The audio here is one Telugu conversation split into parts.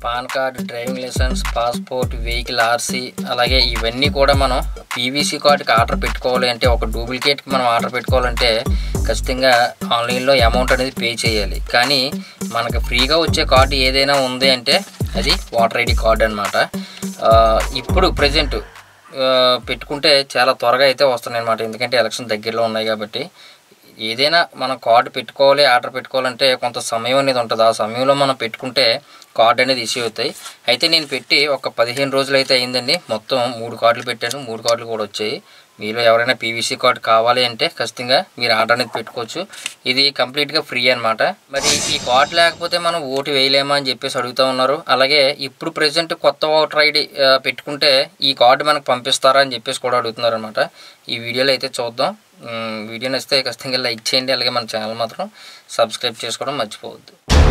pan card driving licence passport vehicle RC అలాగే ఇవన్నీ కూడా మనం పీవీసీ కార్డుకి ఆర్డర్ పెట్టుకోవాలి అంటే ఒక డూప్లికేట్కి మనం ఆర్డర్ పెట్టుకోవాలంటే ఖచ్చితంగా ఆన్లైన్లో అమౌంట్ అనేది పే చేయాలి కానీ మనకు ఫ్రీగా వచ్చే కార్డు ఏదైనా ఉంది అంటే అది వాటర్ ఐడి కార్డు అనమాట ఇప్పుడు ప్రజెంట్ పెట్టుకుంటే చాలా త్వరగా అయితే వస్తున్నాయి అనమాట ఎందుకంటే ఎలక్షన్ దగ్గరలో ఉన్నాయి కాబట్టి ఏదైనా మనం కార్డు పెట్టుకోవాలి ఆర్డర్ పెట్టుకోవాలంటే కొంత సమయం అనేది ఉంటుంది ఆ సమయంలో మనం పెట్టుకుంటే కార్డు అనేది ఇష్యూ అవుతాయి అయితే నేను పెట్టి ఒక పదిహేను రోజులు అయితే అయిందండి మొత్తం మూడు కార్డులు పెట్టాను మూడు కార్డులు కూడా వచ్చాయి మీలో ఎవరైనా పీవీసీ కార్డు కావాలి అంటే ఖచ్చితంగా మీరు ఆర్డర్ అనేది పెట్టుకోవచ్చు ఇది కంప్లీట్గా ఫ్రీ అనమాట మరి ఈ కార్డు లేకపోతే మనం ఓటు వేయలేమా అని చెప్పేసి అడుగుతూ ఉన్నారు అలాగే ఇప్పుడు ప్రజెంట్ కొత్త ఓటర్ ఐడి పెట్టుకుంటే ఈ కార్డు మనకు పంపిస్తారా అని చెప్పేసి కూడా అడుగుతున్నారు అనమాట ఈ వీడియోలో అయితే చూద్దాం ఉమ్, వీడియో నచ్చితే ఖచ్చితంగా లైక్ చేయండి అలాగే మన ఛానల్ మాత్రం సబ్స్క్రైబ్ చేసుకోవడం మర్చిపోవద్దు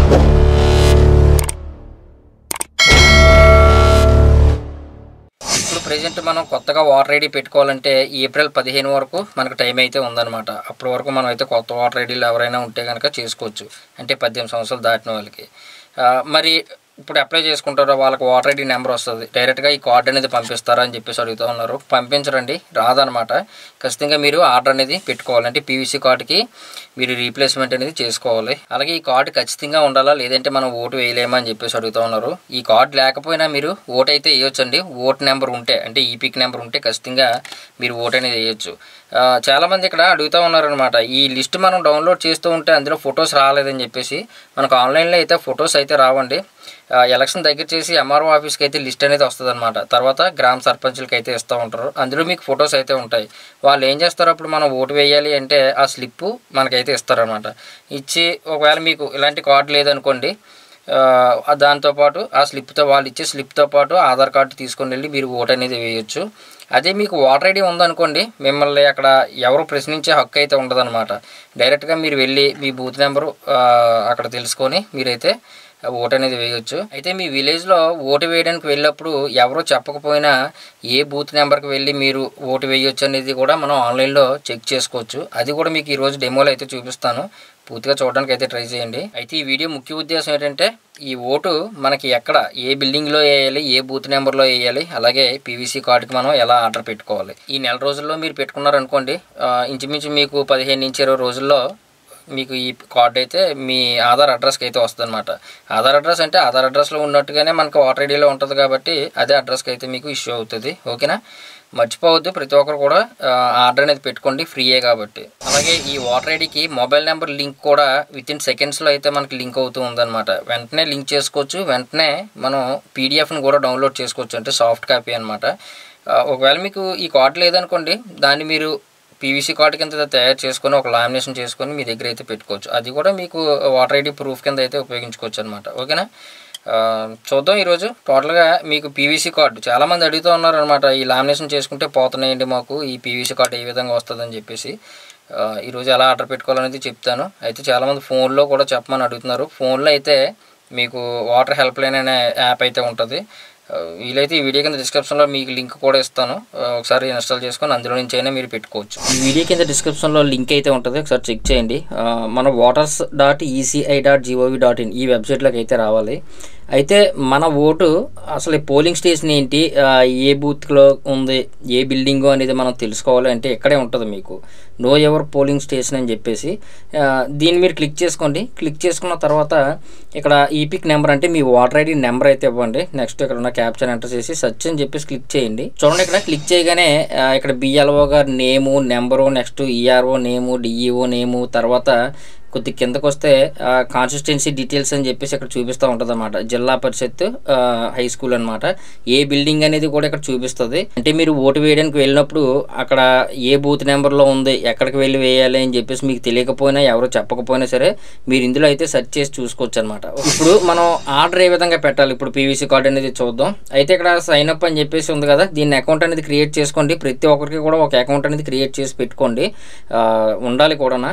ఇప్పుడు ప్రజెంట్ మనం కొత్తగా వాటర్ ఐడి పెట్టుకోవాలంటే ఏప్రిల్ పదిహేను వరకు మనకు టైం అయితే ఉందన్నమాట అప్పటి వరకు మనం అయితే కొత్త వాటర్ ఐడీలు ఎవరైనా ఉంటే కనుక చేసుకోవచ్చు అంటే పద్దెనిమిది సంవత్సరాలు దాటిన వాళ్ళకి ఆ, మరి ఇప్పుడు అప్లై చేసుకుంటారో వాళ్ళకి వాటర్ ఐడి నెంబర్ వస్తుంది డైరెక్ట్గా ఈ కార్డు అనేది పంపిస్తారా అని చెప్పేసి అడుగుతూ ఉన్నారు పంపించరండి రాదనమాట ఖచ్చితంగా మీరు ఆర్డర్ అనేది పెట్టుకోవాలి అంటే పీవీసీ కార్డుకి మీరు రీప్లేస్మెంట్ అనేది చేసుకోవాలి అలాగే ఈ కార్డు ఖచ్చితంగా ఉండాలా లేదంటే మనం ఓటు వేయలేమా అని చెప్పేసి అడుగుతూ ఉన్నారు ఈ కార్డు లేకపోయినా మీరు ఓటు అయితే వేయొచ్చండి ఓటు నెంబర్ ఉంటే అంటే ఈపిక్ నెంబర్ ఉంటే ఖచ్చితంగా మీరు ఓటు అనేది వేయొచ్చు ఆ, చాలామంది ఇక్కడ అడుగుతూ ఉన్నారనమాట ఈ లిస్ట్ మనం డౌన్లోడ్ చేస్తూ ఉంటే అందులో ఫొటోస్ రాలేదని చెప్పేసి మనకు ఆన్లైన్లో అయితే ఫొటోస్ అయితే రావండి ఆ, ఎలక్షన్ దగ్గర చేసి ఎంఆర్ఓ ఆఫీస్కి అయితే లిస్ట్ అనేది వస్తుంది అనమాట తర్వాత గ్రామ సర్పంచులకి అయితే ఇస్తూ ఉంటారు అందులో మీకు ఫొటోస్ అయితే ఉంటాయి వాళ్ళు ఏం చేస్తారు అప్పుడు మనం ఓటు వేయాలి అంటే ఆ స్లిప్ మనకైతే ఇస్తారనమాట ఇచ్చి ఒకవేళ మీకు ఇలాంటి కార్డు లేదనుకోండి ఆ, దాంతోపాటు ఆ స్లిప్తో వాళ్ళు ఇచ్చే స్లిప్తో పాటు ఆధార్ కార్డు తీసుకొని వెళ్ళి మీరు ఓటు అనేది వేయొచ్చు అదే మీకు వాటర్ ఐడి ఉందనుకోండి మిమ్మల్ని అక్కడ ఎవరు ప్రశ్నించే హక్కు అయితే ఉండదన్నమాట డైరెక్ట్గా మీరు వెళ్ళి మీ బూత్ నెంబరు ఆ, అక్కడ తెలుసుకొని మీరైతే ఓటు అనేది వేయొచ్చు అయితే మీ విలేజ్లో ఓటు వేయడానికి వెళ్ళినప్పుడు ఎవరో చెప్పకపోయినా ఏ బూత్ నెంబర్కి వెళ్ళి మీరు ఓటు వేయొచ్చు అనేది కూడా మనం ఆన్లైన్లో చెక్ చేసుకోవచ్చు అది కూడా మీకు ఈరోజు డెమోలో అయితే చూపిస్తాను పూర్తిగా చూడడానికి అయితే ట్రై చేయండి అయితే ఈ వీడియో ముఖ్య ఉద్దేశం ఏంటంటే ఈ ఓటు మనకి ఎక్కడ ఏ బిల్డింగ్లో వేయాలి ఏ బూత్ నెంబర్లో వేయాలి అలాగే పీవీసీ కార్డుకి మనం ఎలా ఆర్డర్ పెట్టుకోవాలి ఈ నెల రోజుల్లో మీరు పెట్టుకున్నారనుకోండి ఆ, ఇంచుమించు మీకు పదిహేను నుంచి ఇరవై రోజుల్లో మీకు ఈ కార్డు అయితే మీ ఆధార్ అడ్రస్కి అయితే వస్తుంది అనమాట ఆధార్ అడ్రస్ అంటే ఆధార్ అడ్రస్లో ఉన్నట్టుగానే మనకు వాటర్ ఐడిలో ఉంటుంది కాబట్టి అదే అడ్రస్కి అయితే మీకు ఇష్యూ అవుతుంది ఓకేనా మర్చిపోవద్దు ప్రతి ఒక్కరు కూడా ఆ, ఆర్డర్ అనేది పెట్టుకోండి ఫ్రీయే కాబట్టి అలాగే ఈ వాటర్ ఐడికి మొబైల్ నెంబర్ లింక్ కూడా విత్ ఇన్ సెకండ్స్లో అయితే మనకి లింక్ అవుతూ ఉందన్నమాట వెంటనే లింక్ చేసుకోవచ్చు వెంటనే మనం పీడిఎఫ్ని కూడా డౌన్లోడ్ చేసుకోవచ్చు అంటే సాఫ్ట్ కాపీ అనమాట ఒకవేళ మీకు ఈ కార్డు లేదనుకోండి దాన్ని మీరు పీవీసీ కార్డు కింద తయారు చేసుకొని ఒక లామినేషన్ చేసుకొని మీ దగ్గర అయితే పెట్టుకోవచ్చు అది కూడా మీకు వాటర్ ఐడి ప్రూఫ్ కింద అయితే ఉపయోగించుకోవచ్చు అనమాట ఓకేనా ఆ, చూద్దాం ఈరోజు టోటల్గా మీకు పీవీసీ కార్డు చాలామంది అడుగుతూ ఉన్నారు అనమాట ఈ లామినేషన్ చేసుకుంటే పోతున్నాయండి మాకు ఈ పీవీసీ కార్డు ఏ విధంగా వస్తుందని చెప్పేసి ఆ, ఈరోజు ఎలా ఆర్డర్ పెట్టుకోవాలనేది చెప్తాను అయితే చాలామంది ఫోన్లో కూడా చెప్పమని అడుగుతున్నారు ఫోన్లో అయితే మీకు వాటర్ హెల్ప్ లైన్ అనే యాప్ అయితే ఉంటుంది ఆ, వీలైతే ఈ వీడియో కింద డిస్క్రిప్షన్లో మీకు లింక్ కూడా ఇస్తాను ఆ, ఒకసారి ఇన్స్టాల్ చేసుకొని అందులో నుంచి అయినా మీరు పెట్టుకోవచ్చు ఈ వీడియో కింద డిస్క్రిప్షన్లో లింక్ అయితే ఉంటుంది ఒకసారి చెక్ చేయండి ఆ, మన voters dot ECI dot GOV dot in ఈ వెబ్సైట్లోకి అయితే రావాలి అయితే మన ఓటు అసలు ఈ పోలింగ్ స్టేషన్ ఏంటి ఆ, ఏ బూత్లో ఉంది ఏ బిల్డింగు అనేది మనం తెలుసుకోవాలి అంటే ఇక్కడే ఉంటుంది మీకు నో ఎవర్ పోలింగ్ స్టేషన్ అని చెప్పేసి ఆ, దీన్ని మీరు క్లిక్ చేసుకోండి క్లిక్ చేసుకున్న తర్వాత ఇక్కడ ఈపిక్ నెంబర్ అంటే మీ వాటర్ ఐడి నెంబర్ అయితే ఇవ్వండి నెక్స్ట్ ఇక్కడ ఉన్న క్యాప్చర్ ఎంటర్ చేసి సర్చ్ అని చెప్పేసి క్లిక్ చేయండి చూడండి ఇక్కడ క్లిక్ చేయగానే ఆ, ఇక్కడ బిఎల్ఓ గారు name number next ERO name DEO name తర్వాత కొద్ది కిందకు వస్తే కాన్సిస్టెన్సీ డీటెయిల్స్ అని చెప్పేసి ఇక్కడ చూపిస్తూ ఉంటుంది అనమాట జిల్లా పరిషత్ ఆ, హై స్కూల్ అనమాట ఏ బిల్డింగ్ అనేది కూడా ఇక్కడ చూపిస్తుంది అంటే మీరు ఓటు వేయడానికి వెళ్ళినప్పుడు అక్కడ ఏ బూత్ నెంబర్లో ఉంది ఎక్కడికి వెళ్ళి వేయాలి అని చెప్పేసి మీకు తెలియకపోయినా ఎవరు చెప్పకపోయినా సరే మీరు ఇందులో అయితే సెర్చ్ చేసి చూసుకోవచ్చు అనమాట ఇప్పుడు మనం ఆర్డర్ ఏ విధంగా పెట్టాలి ఇప్పుడు పీవీసీ కార్డ్ అనేది చూద్దాం అయితే ఇక్కడ సైన్ అప్ అని చెప్పేసి ఉంది కదా దీన్ని అకౌంట్ అనేది క్రియేట్ చేసుకోండి ప్రతి ఒక్కరికి కూడా ఒక అకౌంట్ అనేది క్రియేట్ చేసి పెట్టుకోండి ఆ, ఉండాలి కూడానా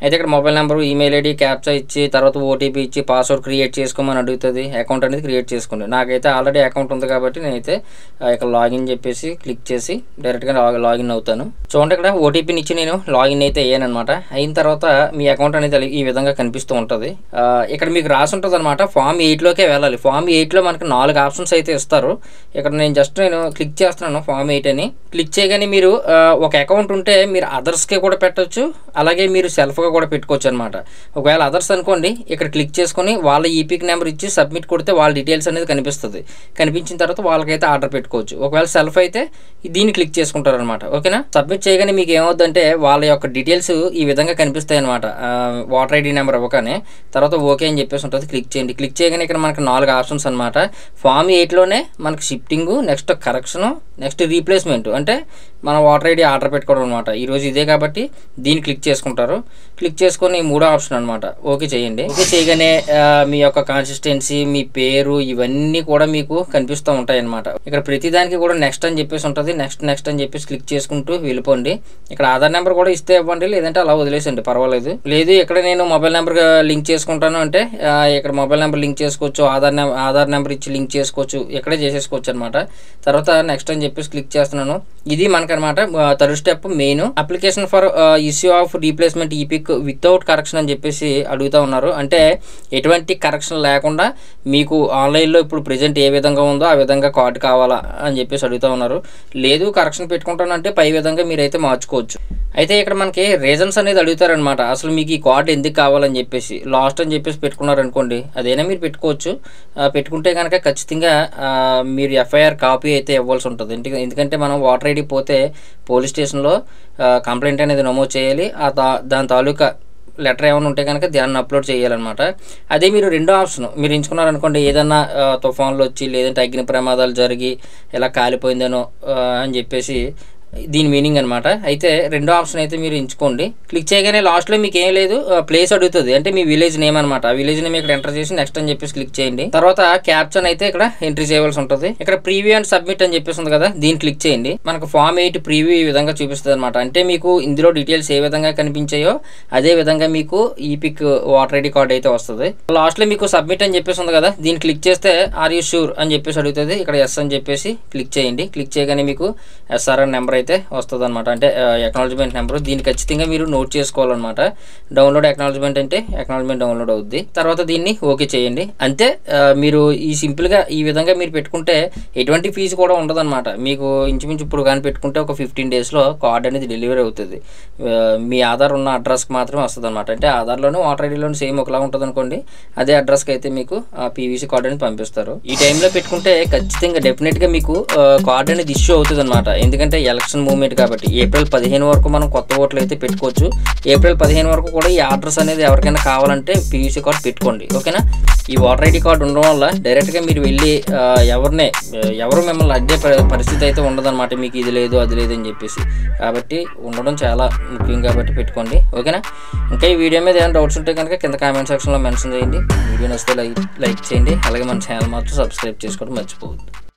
అయితే ఇక్కడ mobile number email ID captcha ఇచ్చి తర్వాత ఓటీపీ ఇచ్చి పాస్వర్డ్ క్రియేట్ చేసుకోమని అడుగుతుంది అకౌంట్ అనేది క్రియేట్ చేసుకోండి నాకైతే ఆల్రెడీ అకౌంట్ ఉంది కాబట్టి నేనైతే ఆ, ఇక్కడ లాగిన్ చెప్పేసి క్లిక్ చేసి డైరెక్ట్గా లా- లాగిన్ అవుతాను చూడండి ఇక్కడ ఓటీపీని ఇచ్చి నేను లాగిన్ అయితే అయ్యాను అనమాట అయిన తర్వాత మీ అకౌంట్ అనేది ఇలా ఈ విధంగా కనిపిస్తూ ఉంటుంది ఆ, ఇక్కడ మీకు రాసి ఉంటుంది అనమాట ఫామ్ ఎయిట్లోకే వెళ్ళాలి ఫామ్ ఎయిట్లో మనకి నాలుగు ఆప్షన్స్ అయితే ఇస్తారు ఇక్కడ నేను జస్ట్ నేను క్లిక్ చేస్తున్నాను ఫామ్ ఎయిట్ అని క్లిక్ చేయగానే మీరు ఆ, ఒక అకౌంట్ ఉంటే మీరు అదర్స్కి కూడా పెట్టొచ్చు అలాగే మీరు సెల్ఫ్గా కూడా పెట్టుకోవచ్చు అనమాట ఒకవేళ అదర్స్ అనుకోండి ఇక్కడ క్లిక్ చేసుకొని వాళ్ళ ఈపీక్ నెంబర్ ఇచ్చి సబ్మిట్ కొడితే వాళ్ళ డీటెయిల్స్ అనేది కనిపిస్తుంది కనిపించిన తర్వాత వాళ్ళకైతే ఆర్డర్ పెట్టుకోవచ్చు ఒకవేళ సెల్ఫ్ అయితే దీన్ని క్లిక్ చేసుకుంటారు అనమాట ఓకేనా సబ్మిట్ చేయగానే మీకు ఏమవుద్దంటే వాళ్ళ యొక్క డీటెయిల్స్ ఈ విధంగా కనిపిస్తాయి అనమాట వాటర్ ఐడి నెంబర్ ఇవ్వగానే తర్వాత ఓకే అని చెప్పేసి ఉంటుంది క్లిక్ చేయండి క్లిక్ చేయగానే ఇక్కడ మనకి నాలుగు ఆప్షన్స్ అనమాట ఫామ్ ఎయిట్లోనే మనకి shifting next correction next replacement అంటే మన వాటర్ ఐడి ఆర్డర్ పెట్టుకోవడం అనమాట ఈరోజు ఇదే కాబట్టి దీన్ని క్లిక్ చేసుకుంటారు క్లిక్ చేసుకొని మూడో ఆప్షన్ అనమాట ఓకే చేయండి ఓకే చేయగానే ఆ, మీ యొక్క కాన్సిస్టెన్సీ మీ పేరు ఇవన్నీ కూడా మీకు కనిపిస్తూ ఉంటాయి అనమాట ఇక్కడ ప్రతిదానికి కూడా నెక్స్ట్ అని చెప్పేసి ఉంటుంది నెక్స్ట్ నెక్స్ట్ అని చెప్పేసి క్లిక్ చేసుకుంటూ వెళ్ళిపోండి ఇక్కడ ఆధార్ నెంబర్ కూడా ఇస్తే ఇవ్వండి లేదంటే అలా వదిలేసండి పర్వాలేదు లేదు ఇక్కడ నేను మొబైల్ నెంబర్ లింక్ చేసుకుంటాను అంటే ఆ, ఇక్కడ మొబైల్ నెంబర్ లింక్ చేసుకోవచ్చు ఆధార్ నెంబర్ ఆధార్ నెంబర్ ఇచ్చి లింక్ చేసుకోవచ్చు ఇక్కడే చేసేసుకోవచ్చు అనమాట తర్వాత నెక్స్ట్ అని చెప్పేసి క్లిక్ చేస్తున్నాను ఇది మనకనమాట third step main application for issue of replacement EPIC without correction అని చెప్పేసి అడుగుతా ఉన్నారు అంటే ఎటువంటి కరెక్షన్ లేకుండా మీకు ఆన్లైన్లో ఇప్పుడు ప్రజెంట్ ఏ విధంగా ఉందో ఆ విధంగా కార్డు కావాలా అని చెప్పేసి అడుగుతా ఉన్నారు లేదు కరెక్షన్ పెట్టుకుంటానంటే పై విధంగా మీరైతే మార్చుకోవచ్చు అయితే ఇక్కడ మనకి రీజన్స్ అనేది అడుగుతారనమాట అసలు మీకు ఈ కార్డు ఎందుకు కావాలని చెప్పేసి లాస్ట్ అని చెప్పేసి పెట్టుకున్నారనుకోండి అదైనా మీరు పెట్టుకోవచ్చు ఆ, పెట్టుకుంటే కనుక ఖచ్చితంగా ఆ, మీరు ఎఫ్ఐఆర్ కాపీ అయితే ఇవ్వాల్సి ఉంటుంది ఎందుక- ఎందుకంటే మనం వాటర్ ఐడి పోతే పోలీస్ స్టేషన్లో కంప్లైంట్ అనేది నమోదు చేయాలి ఆ తా- దాని తాలూకా లెటర్ ఏమైనా ఉంటే కనుక దాన్ని అప్లోడ్ చేయాలన్నమాట అదే మీరు రెండో ఆప్షన్ మీరు ఎంచుకున్నారనుకోండి ఏదన్నా ఆ, తుఫాన్లు వచ్చి లేదంటే అగ్ని ప్రమాదాలు జరిగి ఇలా కాలిపోయిందనో ఆ, అని చెప్పేసి దీని మీనింగ్ అనమాట అయితే రెండో ఆప్షన్ అయితే మీరు ఎంచుకోండి క్లిక్ చేయగానే లాస్ట్లో మీకు ఏం లేదు ప్లేస్ అడుగుతుంది అంటే మీ విలేజ్ నేమ్ అనమాట ఆ విలేజ్ నేమ్ ఇక్కడ ఎంటర్ చేసి నెక్స్ట్ అని చెప్పేసి క్లిక్ చేయండి తర్వాత క్యాప్షన్ అయితే ఇక్కడ ఎంట్రీ చేయవలసి ఉంటుంది ఇక్కడ ప్రీవ్యూ అండ్ సబ్మిట్ అని చెప్పేసి ఉంది కదా దీన్ని క్లిక్ చేయండి మనకు ఫామ్ ఎయిట్ ప్రీవ్యూ ఈ విధంగా చూపిస్తుంది అనమాట అంటే మీకు ఇందులో డీటెయిల్స్ ఏ విధంగా కనిపించాయో అదే విధంగా మీకు ఈ పిక్ వాటర్ ఐడి కార్డ్ అయితే వస్తుంది లాస్ట్లో మీకు సబ్మిట్ అని చెప్పేసి ఉంది కదా దీన్ని క్లిక్ చేస్తే ఆర్ యూ షూర్ అని చెప్పేసి అడుగుతుంది ఇక్కడ ఎస్ అని చెప్పేసి క్లిక్ చేయండి క్లిక్ చేయగానే మీకు ఎస్ఆర్ఎన్ నెంబర్ అయితే వస్తుంది అనమాట అంటే ఎక్నాలజ్మెంట్ నెంబర్ దీన్ని ఖచ్చితంగా మీరు నోట్ చేసుకోవాలన్నమాట డౌన్లోడ్ ఎక్నాలజ్మెంట్ అంటే ఎక్నాలజ్మెంట్ డౌన్లోడ్ అవుద్ది తర్వాత దీన్ని ఓకే చేయండి అంతే ఆ, మీరు ఈ సింపుల్గా ఈ విధంగా మీరు పెట్టుకుంటే ఎటువంటి ఫీజు కూడా ఉండదన్నమాట మీకు ఇంచుమించు ఇప్పుడు కానీ పెట్టుకుంటే ఒక ఫిఫ్టీన్ డేస్లో కార్డ్ అనేది డెలివరీ అవుతుంది ఆ, మీ ఆధార్ ఉన్న అడ్రస్కి మాత్రమే వస్తుంది అనమాట అంటే ఆధార్లోనే వాటర్ ఐడిలోనే సేమ్ ఒకలా ఉంటుంది అనుకోండి అదే అడ్రస్కి అయితే మీకు ఆ పీవీసీ కార్డ్ అనేది పంపిస్తారు ఈ టైంలో పెట్టుకుంటే ఖచ్చితంగా డెఫినెట్గా మీకు కార్డ్ అనేది ఇష్యూ అవుతుంది అనమాట ఎందుకంటే ఎలక్షన్ మూవ్మెంట్ కాబట్టి ఏప్రిల్ పదిహేను వరకు మనం కొత్త ఓట్లు అయితే పెట్టుకోవచ్చు ఏప్రిల్ పదిహేను వరకు కూడా ఈ అడ్రస్ అనేది ఎవరికైనా కావాలంటే పీవీసీ కార్డ్ పెట్టుకోండి ఓకేనా ఈ వాటర్ ఐడి కార్డు ఉండడం వల్ల డైరెక్ట్గా మీరు వెళ్ళి ఆ, ఎవరినే ఆ, ఎవరు మిమ్మల్ని అడ్డే ప- పరిస్థితి అయితే ఉండదన్నమాట మీకు ఇది లేదు అది లేదు అని చెప్పేసి కాబట్టి ఉండడం చాలా ముఖ్యం కాబట్టి పెట్టుకోండి ఓకేనా ఇంకా ఈ వీడియో మీద ఏమైనా డౌట్స్ ఉంటే కనుక కింద కామెంట్ సెక్షన్లో మెన్షన్ చేయండి వీడియో నచ్చితే లైక్ లైక్ చేయండి అలాగే మన ఛానల్ మాత్రం సబ్స్క్రైబ్ చేసుకోవడం మర్చిపోవద్దు